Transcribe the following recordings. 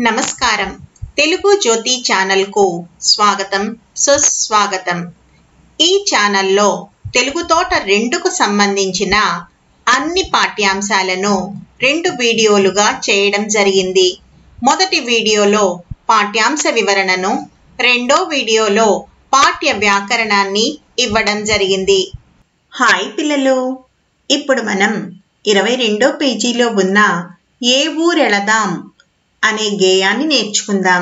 నమస్కారం తెలుగు జ్యోతి ఛానల్కు స్వాగతం సుస్వాగతం ఈ ఛానల్లో తెలుగు తోట రెండుకు సంబంధించిన అన్ని పాఠ్యాంశాలను రెండు వీడియోలుగా చేయడం జరిగింది మొదటి వీడియోలో పాఠ్యాంశ వివరణను రెండో వీడియోలో పాఠ్య వ్యాకరణాన్ని ఇవ్వడం జరిగింది హాయ్ పిల్లలు ఇప్పుడు మనం ఇరవై రెండో పేజీలో ఉన్న ఏ ఊరెళదాం అనే గేయాన్ని నేర్చుకుందాం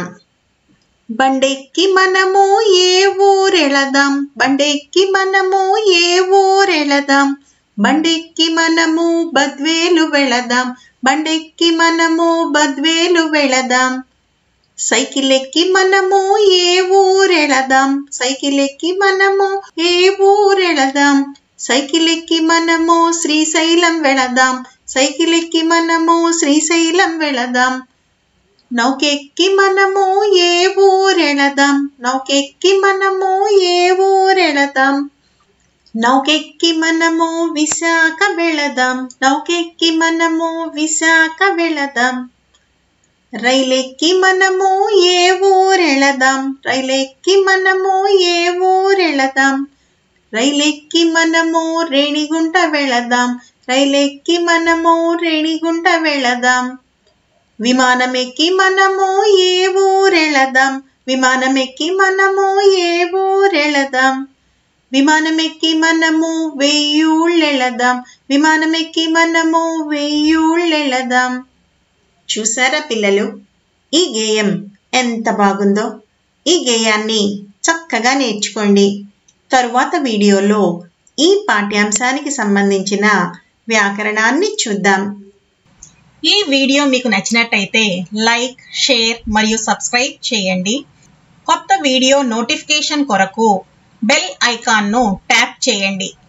బండెక్కి మనము ఏ ఊరెళదాం బండెక్కి మనము ఏ ఊరెళదాం బండెక్కి మనము బద్వేలు వెళదాం బండెక్కి మనము బద్వేలు వెళదాం సైకిల్ ఎక్కి మనము ఏ ఊరెళదాం సైకిల్ ఎక్కి మనము ఏ ఊరెళదాం సైకిల్ ఎక్కి మనము శ్రీశైలం వెళదాం సైకిల్ ఎక్కి మనము శ్రీశైలం వెళదాం నౌకెక్కి మనము ఏ ఊరెళదాం నౌకెక్కి మనము ఏ ఊరెళదాం నౌకెక్కి మనము విశాఖ వెళదాం నౌకెక్కి మనము విశాఖ వెళదాం రైలెక్కి మనము ఏ ఊరెళదాం రైలెక్కి మనము ఏ ఊరెళదాం రైలెక్కి మనము రేణిగుంట వెళదాం రైలెక్కి మనము రేణిగుంట వెళదాం విమానం ఎక్కి మనము ఏ ఊరెళదాం విమానం ఎక్కి మనము ఏ ఊరెళదాం విమానం ఎక్కి మనము వెయ్యూళ్ళెళదాం విమానం ఎక్కి మనము వెయ్యూళ్ళెళదాం చూసారా పిల్లలు ఈ గేయం ఎంత బాగుందో ఈ గేయాన్ని చక్కగా నేర్చుకోండి తరువాత వీడియోలో ఈ పాఠ్యాంశానికి సంబంధించిన వ్యాకరణాన్ని చూద్దాం ఈ వీడియో మీకు నచ్చినట్టయితే లైక్ షేర్ మరియు సబ్స్క్రైబ్ చేయండి కొత్త వీడియో నోటిఫికేషన్ కొరకు బెల్ ఐకాన్ను ట్యాప్ చేయండి